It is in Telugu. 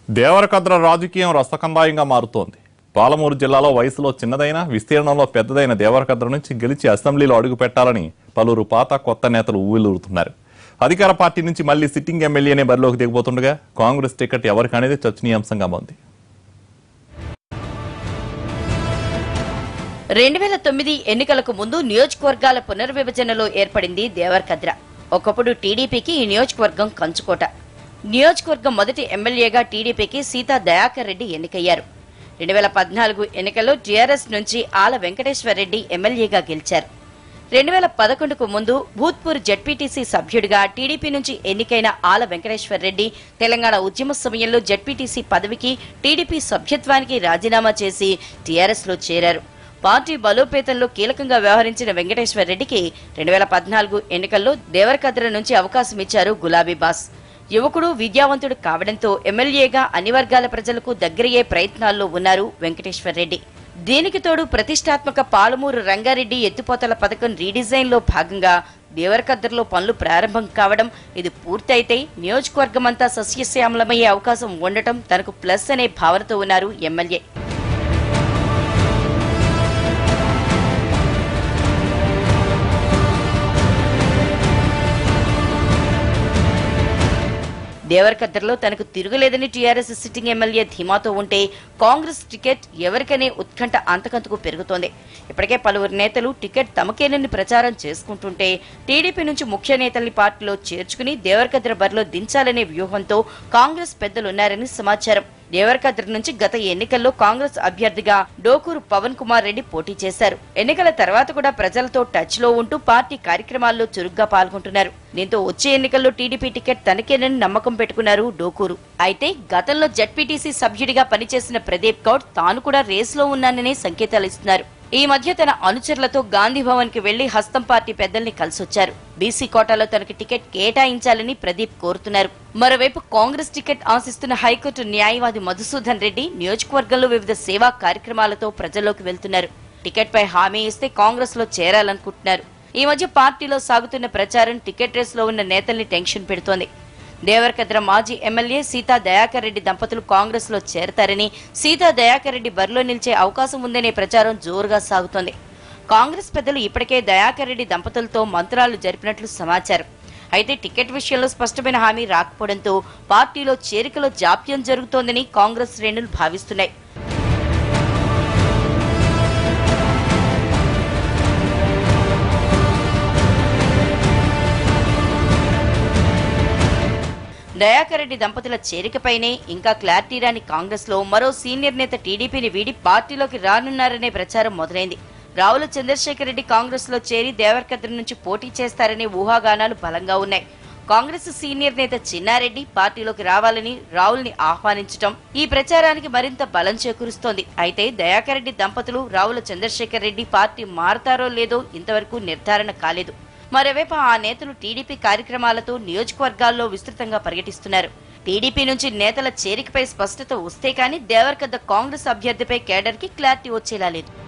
దేవరకద్ర రాజకీయం రసకందాయంగా మారుతోంది పాలమూరు జిల్లాలో వయసులో చిన్నదైన విస్తీర్ణంలో పెద్దదైన దేవరకద్ర నుంచి గెలిచి అసెంబ్లీలో అడుగు పెట్టాలని పలువురు పాత కొత్త నేతలు ఊవిలూరుతున్నారు అధికార పార్టీ నుంచి మళ్లీ సిట్టింగ్ ఎమ్మెల్యేనే బరిలోకి దిగబోతుండగా కాంగ్రెస్ టికెట్ ఎవరికనేది చర్చనీయాంశంగా ఉంది రెండు వేల తొమ్మిది ఎన్నికలకు ముందు నియోజకవర్గాల పునర్విభజనలో ఏర్పడింది దేవరకద్ర ఒకప్పుడు టీడీపీకి ఈ నియోజకవర్గం కంచుకోట నియోజకవర్గం మొదటి ఎమ్మెల్యేగా టీడీపీకి సీతా దయాకర్ రెడ్డి ఎన్నికయ్యారు రెండు వేల పద్నాలుగు ఎన్నికల్లో టీఆర్ఎస్ నుంచి ఆల వెంకటేశ్వర్ రెడ్డి ఎమ్మెల్యేగా గెలిచారు రెండు వేల పదకొండుకు ముందు భూత్పూర్ జడ్పీటీసీ సభ్యుడిగా టీడీపీ నుంచి ఎన్నికైన ఆల వెంకటేశ్వర్ రెడ్డి తెలంగాణ ఉద్యమ సమయంలో జడ్పీటీసీ పదవికి టీడీపీ సభ్యత్వానికి రాజీనామా చేసి టీఆర్ఎస్ లో చేరారు పార్టీ బలోపేతంలో కీలకంగా వ్యవహరించిన వెంకటేశ్వర్ రెడ్డికి రెండు వేల పద్నాలుగు ఎన్నికల్లో దేవరకద్ర నుంచి అవకాశం ఇచ్చారు గులాబీ బాస్ యువకుడు విద్యావంతుడు కావడంతో ఎమ్మెల్యేగా అన్ని వర్గాల ప్రజలకు దగ్గరయ్యే ప్రయత్నాల్లో ఉన్నారు వెంకటేశ్వర్ రెడ్డి దీనికి తోడు ప్రతిష్టాత్మక పాలమూరు రంగారెడ్డి ఎత్తిపోతల పథకం రీడిజైన్ లో భాగంగా దేవరకద్దర్లో పనులు ప్రారంభం కావడం ఇది పూర్తయితే నియోజకవర్గమంతా సస్యశ్యామలమయ్యే అవకాశం ఉండటం తనకు ప్లస్ అనే భావనతో ఉన్నారు ఎమ్మెల్యే దేవరకద్దర్లో తనకు తిరుగులేదని టీఆర్ఎస్ సిట్టింగ్ ఎమ్మెల్యే ధీమాతో ఉంటే కాంగ్రెస్ టికెట్ ఎవరికనే ఉత్కంఠ అంతకంతకు పెరుగుతోంది ఇప్పటికే పలువురు నేతలు టికెట్ తమకేనని ప్రచారం చేసుకుంటుంటే టీడీపీ నుంచి ముఖ్య నేతల్ని పార్టీలో చేర్చుకుని దేవరకద్ర బరిలో దించాలనే వ్యూహంతో కాంగ్రెస్ పెద్దలున్నారని సమాచారం దేవరకద్ర నుంచి గత ఎన్నికల్లో కాంగ్రెస్ అభ్యర్థిగా డోకూరు పవన్ కుమార్ రెడ్డి పోటీ చేశారు ఎన్నికల తర్వాత కూడా ప్రజలతో టచ్ లో ఉంటూ పార్టీ కార్యక్రమాల్లో చురుగ్గా పాల్గొంటున్నారు దీంతో వచ్చే ఎన్నికల్లో టీడీపీ టికెట్ తనకేనని నమ్మకం పెట్టుకున్నారు డోకూరు అయితే గతంలో జడ్పీటీసీ సభ్యుడిగా పనిచేసిన ప్రదీప్ గౌడ్ తాను కూడా రేసులో ఉన్నాననే సంకేతాలు ఇస్తున్నారు ఈ మధ్య తన అనుచరులతో గాంధీ భవన్ కి వెళ్లి హస్తం పార్టీ పెద్దల్ని కలిసొచ్చారు బీసీ కోటాలో తనకి టికెట్ కేటాయించాలని ప్రదీప్ కోరుతున్నారు మరోవైపు కాంగ్రెస్ టికెట్ ఆశిస్తున్న హైకోర్టు న్యాయవాది మధుసూదన్ రెడ్డి నియోజకవర్గంలో వివిధ సేవా కార్యక్రమాలతో ప్రజల్లోకి వెళ్తున్నారు టికెట్ పై హామీ ఇస్తే కాంగ్రెస్ లో చేరాలనుకుంటున్నారు ఈ మధ్య పార్టీలో సాగుతున్న ప్రచారం టికెట్ రేస్ లో ఉన్న నేతల్ని టెన్షన్ పెడుతోంది దేవరకద్ర మాజీ ఎమ్మెల్యే సీతా దయాకర్ రెడ్డి దంపతులు కాంగ్రెస్ లో చేరతారని సీతా దయాకర్ రెడ్డి బరిలో నిలిచే అవకాశం ఉందనే ప్రచారం జోరుగా సాగుతోంది కాంగ్రెస్ పెద్దలు ఇప్పటికే దయాకర్ రెడ్డి దంపతులతో మంత్రాలు జరిపినట్లు సమాచారం అయితే టికెట్ విషయంలో స్పష్టమైన హామీ రాకపోవడంతో పార్టీలో చేరికలో జాప్యం జరుగుతోందని కాంగ్రెస్ శ్రేణులు భావిస్తున్నాయి దయాకర్ రెడ్డి దంపతుల చేరికపైనే ఇంకా క్లారిటీ రాని కాంగ్రెస్ లో మరో సీనియర్ నేత టీడీపీని వీడి పార్టీలోకి రానున్నారనే ప్రచారం మొదలైంది రావుల చంద్రశేఖర్ రెడ్డి కాంగ్రెస్ లో చేరి దేవరకద్ర నుంచి పోటీ చేస్తారనే ఊహాగానాలు బలంగా ఉన్నాయి కాంగ్రెస్ సీనియర్ నేత చిన్నారెడ్డి పార్టీలోకి రావాలని రావుల్ని ఆహ్వానించటం ఈ ప్రచారానికి మరింత బలం చేకూరుస్తోంది అయితే దయాకర్ రెడ్డి దంపతులు రావుల చంద్రశేఖర్ రెడ్డి పార్టీ మారతారో లేదో ఇంతవరకు నిర్ధారణ కాలేదు మరోవైపు ఆ నేతలు టీడీపీ కార్యక్రమాలతో నియోజకవర్గాల్లో విస్తృతంగా పర్యటిస్తున్నారు టీడీపీ నుంచి నేతల చేరికపై స్పష్టత వస్తే కానీ దేవరకద్ద కాంగ్రెస్ అభ్యర్థిపై కేడర్ కి క్లారిటీ వచ్చేలా లేదు